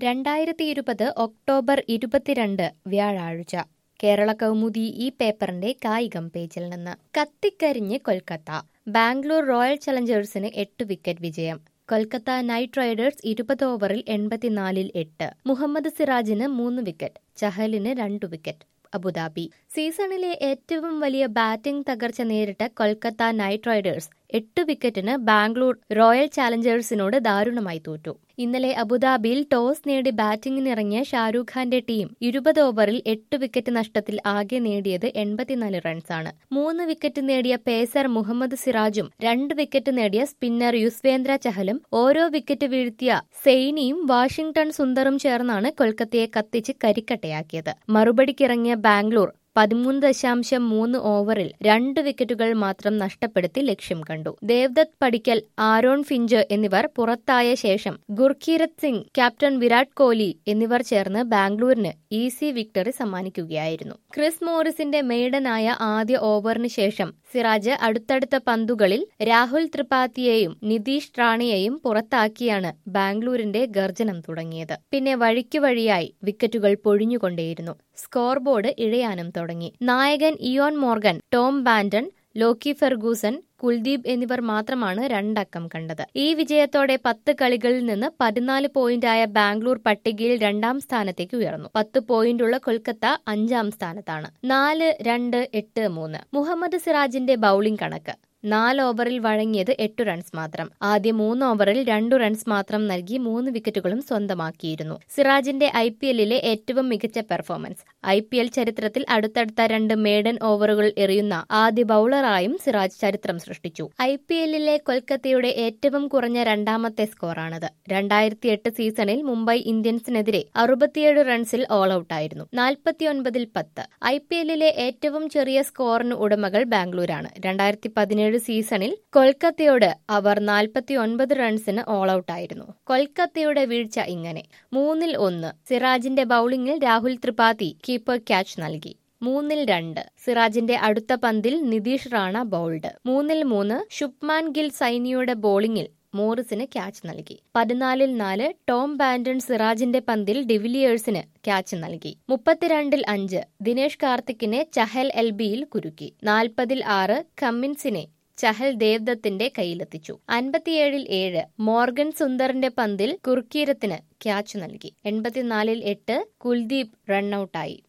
രണ്ടായിരത്തി ഇരുപത് ഒക്ടോബർ ഇരുപത്തിരണ്ട് വ്യാഴാഴ്ച കേരള കൗമുദി ഈ പേപ്പറിന്റെ കായികം പേജിൽ നിന്ന് കത്തിക്കരിഞ്ഞ് കൊൽക്കത്ത ബാംഗ്ലൂർ റോയൽ ചലഞ്ചേഴ്സിന് എട്ട് വിക്കറ്റ് വിജയം കൊൽക്കത്ത നൈറ്റ് റൈഡേഴ്സ് ഇരുപത് ഓവറിൽ എൺപത്തിനാലിൽ എട്ട് മുഹമ്മദ് സിറാജിന് മൂന്ന് വിക്കറ്റ് ചഹലിന് രണ്ടു വിക്കറ്റ് അബുദാബി സീസണിലെ ഏറ്റവും വലിയ ബാറ്റിംഗ് തകർച്ച നേരിട്ട കൊൽക്കത്ത നൈറ്റ് റൈഡേഴ്സ് എട്ട് വിക്കറ്റിന് ബാംഗ്ലൂർ റോയൽ ചാലഞ്ചേഴ്സിനോട് ദാരുണമായി തോറ്റു ഇന്നലെ അബുദാബിയിൽ ടോസ് നേടി ബാറ്റിംഗിനിറങ്ങിയ ഷാരൂഖ് ഖാന്റെ ടീം ഇരുപത് ഓവറിൽ എട്ട് വിക്കറ്റ് നഷ്ടത്തിൽ ആകെ നേടിയത് എൺപത്തിനാല് റൺസാണ് മൂന്ന് വിക്കറ്റ് നേടിയ പേസർ മുഹമ്മദ് സിറാജും രണ്ട് വിക്കറ്റ് നേടിയ സ്പിന്നർ യുസ്വേന്ദ്ര ചഹലും ഓരോ വിക്കറ്റ് വീഴ്ത്തിയ സെയ്നിയും വാഷിംഗ്ടൺ സുന്ദറും ചേർന്നാണ് കൊൽക്കത്തയെ കത്തിച്ച് കരിക്കട്ടയാക്കിയത് മറുപടിക്കിറങ്ങിയ ബാംഗ്ലൂർ പതിമൂന്ന് ദശാംശം മൂന്ന് ഓവറിൽ രണ്ട് വിക്കറ്റുകൾ മാത്രം നഷ്ടപ്പെടുത്തി ലക്ഷ്യം കണ്ടു ദേവ്ദത്ത് പടിക്കൽ ആരോൺ ഫിഞ്ച് എന്നിവർ പുറത്തായ ശേഷം ഗുർഖീരത് സിംഗ് ക്യാപ്റ്റൻ വിരാട് കോഹ്ലി എന്നിവർ ചേർന്ന് ബാംഗ്ലൂരിന് ഈസി വിക്ടറി സമ്മാനിക്കുകയായിരുന്നു ക്രിസ് മോറിസിന്റെ മെയ്ഡനായ ആദ്യ ഓവറിന് ശേഷം സിറാജ് അടുത്തടുത്ത പന്തുകളിൽ രാഹുൽ ത്രിപാഠിയെയും നിതീഷ് റാണിയെയും പുറത്താക്കിയാണ് ബാംഗ്ലൂരിന്റെ ഗർജനം തുടങ്ങിയത് പിന്നെ വഴിക്കു വഴിയായി വിക്കറ്റുകൾ പൊഴിഞ്ഞുകൊണ്ടേയിരുന്നു സ്കോർ ബോർഡ് ഇഴയാനും തുടങ്ങി നായകൻ Eoin Morgan Tom Banton Lockie Ferguson Kuldeep എന്നിവർ മാത്രമാണ് രണ്ടക്കം കണ്ടത് ഈ വിജയത്തോടെ പത്ത് കളികളിൽ നിന്ന് പതിനാല് പോയിന്റായ ബാംഗ്ലൂർ പട്ടികയിൽ രണ്ടാം സ്ഥാനത്തേക്ക് ഉയർന്നു പത്ത് പോയിന്റുള്ള കൊൽക്കത്ത അഞ്ചാം സ്ഥാനത്താണ് നാല് രണ്ട് എട്ട് മൂന്ന് മുഹമ്മദ് സിറാജിന്റെ ബൌളിംഗ് കണക്ക് നാല് ഓവറിൽ വഴങ്ങിയത് എട്ട് റൺസ് മാത്രം ആദ്യ മൂന്ന് ഓവറിൽ രണ്ടു റൺസ് മാത്രം നൽകി മൂന്ന് വിക്കറ്റുകളും സ്വന്തമാക്കിയിരുന്നു സിറാജിന്റെ ഐ പി എല്ലിലെ ഏറ്റവും മികച്ച പെർഫോമൻസ് ഐ പി എൽ ചരിത്രത്തിൽ അടുത്തടുത്ത രണ്ട് മേഡൻ ഓവറുകൾ എറിയുന്ന ആദ്യ ബൌളറായും സിറാജ് ചരിത്രം സൃഷ്ടിച്ചു ഐ പി എല്ലിലെ കൊൽക്കത്തയുടെ ഏറ്റവും കുറഞ്ഞ രണ്ടാമത്തെ സ്കോറാണിത് രണ്ടായിരത്തി എട്ട് സീസണിൽ മുംബൈ ഇന്ത്യൻസിനെതിരെ അറുപത്തിയേഴ് റൺസിൽ ഓൾ ഔട്ടായിരുന്നു നാൽപ്പത്തിയൊൻപതിൽ പത്ത് ഐ പി എല്ലിലെ ഏറ്റവും ചെറിയ സ്കോറിന് ഉടമകൾ ബാംഗ്ലൂരാണ് രണ്ടായിരത്തി പതിനേഴ് സീസണിൽ കൊൽക്കത്തയോട് അവർ നാൽപ്പത്തിയൊൻപത് റൺസിന് ഓൾ ഔട്ടായിരുന്നു കൊൽക്കത്തയുടെ വീഴ്ച ഇങ്ങനെ മൂന്നിൽ ഒന്ന് സിറാജിന്റെ ബൌളിംഗിൽ രാഹുൽ ത്രിപാഠി കീപ്പർ ക്യാച്ച് നൽകി മൂന്നിൽ രണ്ട് സിറാജിന്റെ അടുത്ത പന്തിൽ നിതീഷ് റാണ ബൌൾഡ് മൂന്നിൽ മൂന്ന് ശുഭ്മാൻ ഗിൽ സൈനിയുടെ ബോളിംഗിൽ മോറിസിന് ക്യാച്ച് നൽകി പതിനാലിൽ നാല് ടോം ബാൻഡൺ സിറാജിന്റെ പന്തിൽ ഡിവിലിയേഴ്സിന് ക്യാച്ച് നൽകി മുപ്പത്തിരണ്ടിൽ അഞ്ച് ദിനേഷ് കാർത്തിക്കിനെ ചഹൽ എൽ ബിയിൽ കുരുക്കി നാൽപ്പതിൽ ആറ് കമ്മിൻസിനെ ചഹൽ ദേവ്ദത്തിന്റെ കയ്യിലെത്തിച്ചു അൻപത്തിയേഴിൽ ഏഴ് മോർഗൻ സുന്ദറിന്റെ പന്തിൽ കുർക്കീരത്തിന് ക്യാച്ച് നൽകി എൺപത്തിനാലിൽ എട്ട് കുൽദീപ് റണ്ണൌട്ടായി